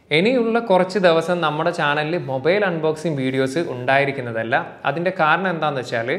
ഇനിയുള്ള കുറച്ച് ദിവസം നമ്മുടെ ചാനലിൽ മൊബൈൽ അൺബോക്സിങ് വീഡിയോസ് ഉണ്ടായിരിക്കുന്നതല്ല അതിൻ്റെ കാരണം എന്താണെന്ന് വെച്ചാൽ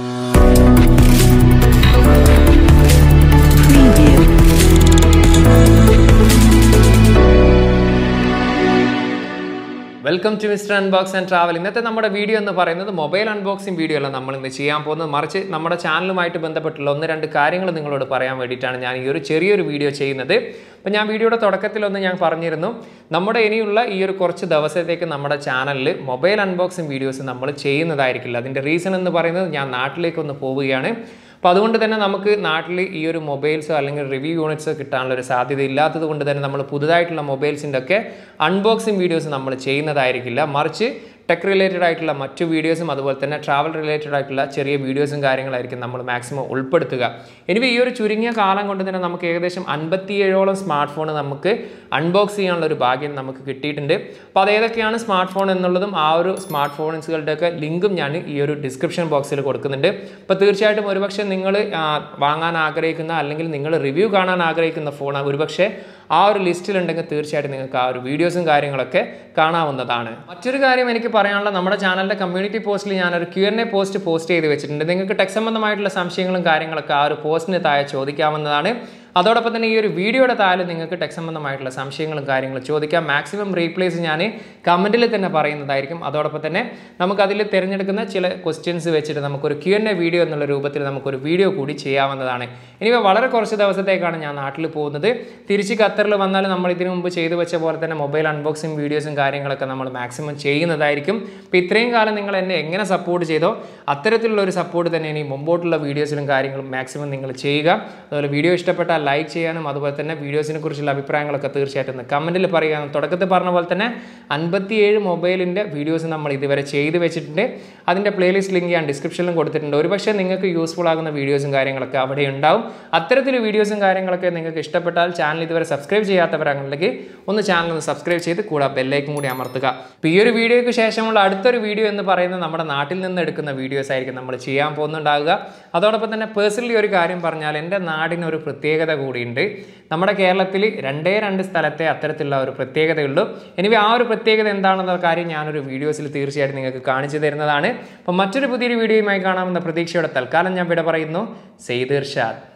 welcome to mister unbox and travel ഇന്നത്തെ നമ്മുടെ വീഡിയോ എന്ന് പറയുന്നത് മൊബൈൽ അൺബോക്സിംഗ് വീഡിയോ അല്ല നമ്മൾ ഇന്ന് ചെയ്യാൻ പോകുന്നത് മറിച്ച് നമ്മുടെ ചാനലുമായിട്ട് ബന്ധപ്പെട്ടുള്ള ഒന്ന് രണ്ട് കാര്യങ്ങൾ നിങ്ങളോട് പറയാൻ വേണ്ടിയിട്ടാണ് ഞാൻ ഈ ഒരു ചെറിയൊരു വീഡിയോ ചെയ്യുന്നത് അപ്പോൾ ഞാൻ വീഡിയോയുടെ തുടക്കത്തിലൊന്ന് ഞാൻ പറഞ്ഞിരുന്നു നമ്മുടെ ഇനിയുള്ള ഈ ഒരു കുറച്ച് ദിവസത്തേക്ക് നമ്മുടെ ചാനലിൽ മൊബൈൽ അൺബോക്സിംഗ് വീഡിയോസ് നമ്മൾ ചെയ്യുന്നതായിരിക്കില്ല അതിൻ്റെ റീസൺ എന്ന് പറയുന്നത് ഞാൻ നാട്ടിലേക്കൊന്ന് പോവുകയാണ് അപ്പോൾ അതുകൊണ്ട് തന്നെ നമുക്ക് നാട്ടിൽ ഈ ഒരു മൊബൈൽസോ അല്ലെങ്കിൽ റിവ്യൂ യൂണിറ്റ്സോ കിട്ടാനുള്ള ഒരു സാധ്യത ഇല്ലാത്തത് കൊണ്ട് തന്നെ നമ്മൾ പുതുതായിട്ടുള്ള മൊബൈൽസിൻ്റെ ഒക്കെ അൺബോക്സിങ് വീഡിയോസ് നമ്മൾ ചെയ്യുന്നതായിരിക്കില്ല മറിച്ച് ടെക് റിലേറ്റഡ് ആയിട്ടുള്ള മറ്റു വീഡിയോസും അതുപോലെ തന്നെ ട്രാവൽ റിലേറ്റഡ് ആയിട്ടുള്ള ചെറിയ വീഡിയോസും കാര്യങ്ങളായിരിക്കും നമ്മൾ മാക്സിമം ഉൾപ്പെടുത്തുക ഇനി ഈ ഒരു ചുരുങ്ങിയ കാലം കൊണ്ട് തന്നെ നമുക്ക് ഏകദേശം അൻപത്തിയേഴോളം സ്മാർട്ട് ഫോൺ നമുക്ക് അൺബോക്സ് ചെയ്യാനുള്ള ഒരു ഭാഗ്യം നമുക്ക് കിട്ടിയിട്ടുണ്ട് അപ്പോൾ അതേതൊക്കെയാണ് സ്മാർട്ട് ഫോൺ എന്നുള്ളതും ആ ഒരു സ്മാർട്ട് ഫോൺസുകളുടെയൊക്കെ ലിങ്കും ഞാൻ ഈ ഒരു ഡിസ്ക്രിപ്ഷൻ ബോക്സിൽ കൊടുക്കുന്നുണ്ട് അപ്പോൾ തീർച്ചയായിട്ടും ഒരുപക്ഷെ നിങ്ങൾ വാങ്ങാൻ ആഗ്രഹിക്കുന്ന അല്ലെങ്കിൽ നിങ്ങൾ റിവ്യൂ കാണാൻ ആഗ്രഹിക്കുന്ന ഫോൺ ഒരുപക്ഷെ ആ ഒരു ലിസ്റ്റിലുണ്ടെങ്കിൽ തീർച്ചയായിട്ടും നിങ്ങൾക്ക് ആ ഒരു വീഡിയോസും കാര്യങ്ങളൊക്കെ കാണാവുന്നതാണ് മറ്റൊരു കാര്യം എനിക്ക് പറയാനുള്ള നമ്മുടെ ചാനലിൻ്റെ കമ്മ്യൂണിറ്റി പോസ്റ്റിൽ ഞാനൊരു Q N A post post ചെയ്ത് വെച്ചിട്ടുണ്ട് നിങ്ങൾക്ക് ടെക് സംബന്ധമായിട്ടുള്ള സംശയങ്ങളും കാര്യങ്ങളൊക്കെ ആ ഒരു പോസ്റ്റിന് താഴെ ചോദിക്കാവുന്നതാണ് അതോടൊപ്പം തന്നെ ഈ ഒരു വീഡിയോയുടെ താഴെ നിങ്ങൾക്ക് ടെക് സംബന്ധമായിട്ടുള്ള സംശയങ്ങളും കാര്യങ്ങളും ചോദിക്കാം മാക്സിമം റീപ്ലേസ് ഞാൻ കമൻറ്റിൽ തന്നെ പറയുന്നതായിരിക്കും അതോടൊപ്പം തന്നെ നമുക്കതിൽ തിരഞ്ഞെടുക്കുന്ന ചില ക്വസ്റ്റ്യൻസ് വെച്ചിട്ട് നമുക്കൊരു ക്യു എൻ എ വീഡിയോ എന്നുള്ള രൂപത്തിൽ നമുക്കൊരു വീഡിയോ കൂടി ചെയ്യാവുന്നതാണ് ഇനി വളരെ കുറച്ച് ദിവസത്തേക്കാണ് ഞാൻ നാട്ടിൽ പോകുന്നത് തിരിച്ച് ഖത്തറിൽ വന്നാൽ നമ്മൾ ഇതിനു മുമ്പ് ചെയ്തു വെച്ച പോലെ തന്നെ മൊബൈൽ അൺബോക്സിങ് വീഡിയോസും കാര്യങ്ങളൊക്കെ നമ്മൾ മാക്സിമം ചെയ്യുന്നതായിരിക്കും അപ്പോൾ ഇത്രയും കാലം നിങ്ങൾ എന്നെ എങ്ങനെ സപ്പോർട്ട് ചെയ്തോ അത്തരത്തിലുള്ള ഒരു സപ്പോർട്ട് തന്നെ ഇനി മുമ്പോട്ടുള്ള വീഡിയോസിലും കാര്യങ്ങളും മാക്സിമം നിങ്ങൾ ചെയ്യുക അതുപോലെ വീഡിയോ ഇഷ്ടപ്പെട്ടാൽ ലൈക്ക് ചെയ്യാനും അതുപോലെ തന്നെ വീഡിയോസിനെ കുറിച്ചുള്ള അഭിപ്രായങ്ങളൊക്കെ തീർച്ചയായിട്ടും ഒന്ന് കമൻറ്റിൽ പറയുക തുടക്കത്തിൽ പറഞ്ഞ പോലെ തന്നെ അൻപത്തിയേഴ് മൊബൈലിൻ്റെ വീഡിയോസ് നമ്മൾ ഇതുവരെ ചെയ്തു വെച്ചിട്ടുണ്ട് അതിൻ്റെ പ്ലേലിസ്റ്റ് ലിങ്ക് ഞാൻ ഡിസ്ക്രിപ്ഷനിലും കൊടുത്തിട്ടുണ്ട് ഒരുപക്ഷെ നിങ്ങൾക്ക് യൂസ്ഫുൾ ആകുന്ന വീഡിയോസും കാര്യങ്ങളൊക്കെ അവിടെ ഉണ്ടാവും അത്തരത്തിൽ വീഡിയോസും കാര്യങ്ങളൊക്കെ നിങ്ങൾക്ക് ഇഷ്ടപ്പെട്ടാൽ ചാനൽ ഇതുവരെ സബ്സ്ക്രൈബ് ചെയ്യാത്തവരാണെങ്കിൽ ഒന്ന് ചാനൽ ഒന്ന് സബ്സ്ക്രൈബ് ചെയ്ത് കൂടെ ബെല്ലേക്കും കൂടി അമർത്തുക അപ്പോൾ ഈ ഒരു വീഡിയോയ്ക്ക് ശേഷമുള്ള അടുത്തൊരു വീഡിയോ എന്ന് പറയുന്നത് നമ്മുടെ നാട്ടിൽ നിന്ന് എടുക്കുന്ന വീഡിയോസ് ആയിരിക്കും നമ്മൾ ചെയ്യാൻ പോകുന്നുണ്ടാകുക അതോടൊപ്പം തന്നെ പേഴ്സണലി ഒരു കാര്യം പറഞ്ഞാൽ എൻ്റെ നാടിന് ഒരു പ്രത്യേകത കൂടിയുണ്ട് നമ്മുടെ കേരളത്തിൽ രണ്ടേ രണ്ട് സ്ഥലത്തെ അത്തരത്തിലുള്ള ഒരു പ്രത്യേകതയുള്ളൂ എനിവേ ആ ഒരു പ്രത്യേകത എന്താണെന്ന കാര്യം ഞാനൊരു വീഡിയോസിൽ തീർച്ചയായിട്ടും നിങ്ങൾക്ക് കാണിച്ചു തരുന്നതാണ് അപ്പം മറ്റൊരു പുതിയൊരു വീഡിയോയുമായി കാണാമെന്ന പ്രതീക്ഷയോടെ തൽക്കാലം ഞാൻ വിട പറയുന്നു സെയ്ദ് ഇർഷാദ്